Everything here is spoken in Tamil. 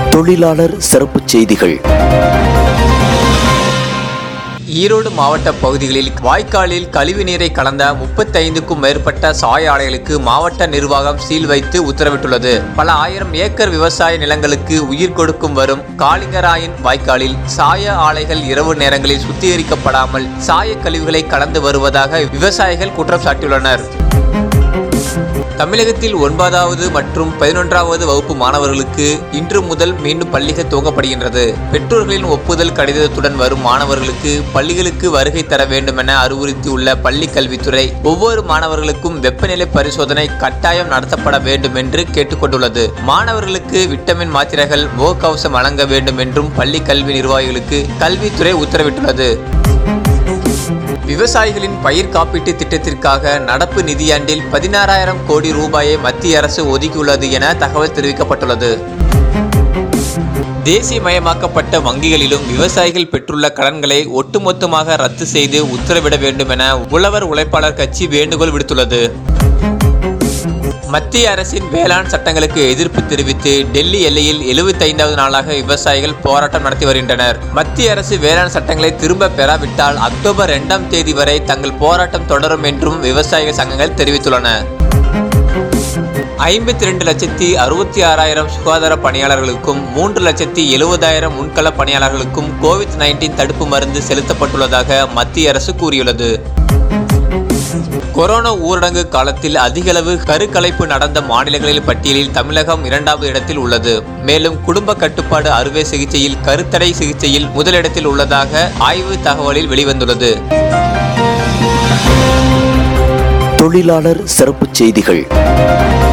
தொழிலாளர் சிறப்புச் செய்திகள் ஈரோடு மாவட்ட பகுதிகளில் வாய்க்காலில் கழிவு நீரை கலந்த முப்பத்தைந்துக்கும் மேற்பட்ட சாய ஆலைகளுக்கு மாவட்ட நிர்வாகம் சீல் வைத்து உத்தரவிட்டுள்ளது பல ஆயிரம் ஏக்கர் விவசாய நிலங்களுக்கு உயிர் கொடுக்கும் வரும் காளிங்கராயன் வாய்க்காலில் சாய ஆலைகள் இரவு நேரங்களில் சுத்திகரிக்கப்படாமல் சாய கழிவுகளை கலந்து வருவதாக விவசாயிகள் குற்றம் சாட்டியுள்ளனர் தமிழகத்தில் ஒன்பதாவது மற்றும் பதினொன்றாவது வகுப்பு மாணவர்களுக்கு இன்று முதல் மீண்டும் பள்ளிகள் துவங்கப்படுகின்றது பெற்றோர்களின் ஒப்புதல் கடிதத்துடன் வரும் மாணவர்களுக்கு பள்ளிகளுக்கு வருகை தர வேண்டும் என அறிவுறுத்தியுள்ள பள்ளி கல்வித்துறை ஒவ்வொரு மாணவர்களுக்கும் வெப்பநிலை பரிசோதனை கட்டாயம் நடத்தப்பட வேண்டும் என்று கேட்டுக்கொண்டுள்ளது மாணவர்களுக்கு விட்டமின் மாத்திரைகள் முகக்கவசம் வழங்க வேண்டும் என்றும் பள்ளி கல்வி நிர்வாகிகளுக்கு கல்வித்துறை உத்தரவிட்டுள்ளது விவசாயிகளின் பயிர் காப்பீட்டு திட்டத்திற்காக நடப்பு நிதியாண்டில் பதினாறாயிரம் கோடி ரூபாயை மத்திய அரசு ஒதுக்கியுள்ளது என தகவல் தெரிவிக்கப்பட்டுள்ளது தேசியமயமாக்கப்பட்ட வங்கிகளிலும் விவசாயிகள் பெற்றுள்ள கடன்களை ஒட்டுமொத்தமாக ரத்து செய்து உத்தரவிட வேண்டும் என உழவர் உழைப்பாளர் கட்சி வேண்டுகோள் விடுத்துள்ளது மத்திய அரசின் வேளாண் சட்டங்களுக்கு எதிர்ப்பு தெரிவித்து டெல்லி எல்லையில் 75வது நாளாக விவசாயிகள் போராட்டம் நடத்தி வருகின்றனர் மத்திய அரசு வேளாண் சட்டங்களை திரும்ப பெறாவிட்டால் அக்டோபர் இரண்டாம் தேதி வரை தங்கள் போராட்டம் தொடரும் என்றும் விவசாயிகள் சங்கங்கள் தெரிவித்துள்ளன ஐம்பத்தி ரெண்டு லட்சத்தி அறுபத்தி ஆறாயிரம் சுகாதார பணியாளர்களுக்கும் மூன்று லட்சத்தி எழுபதாயிரம் முன்கள பணியாளர்களுக்கும் கோவிட் நைன்டீன் தடுப்பு மருந்து செலுத்தப்பட்டுள்ளதாக மத்திய அரசு கூறியுள்ளது கொரோனா ஊரடங்கு காலத்தில் அதிகளவு கருக்கலைப்பு நடந்த மாநிலங்களில் பட்டியலில் தமிழகம் இரண்டாவது இடத்தில் உள்ளது மேலும் குடும்ப கட்டுப்பாடு அறுவை சிகிச்சையில் கருத்தடை சிகிச்சையில் முதலிடத்தில் உள்ளதாக ஆய்வு தகவலில் வெளிவந்துள்ளது தொழிலாளர் சிறப்புச் செய்திகள்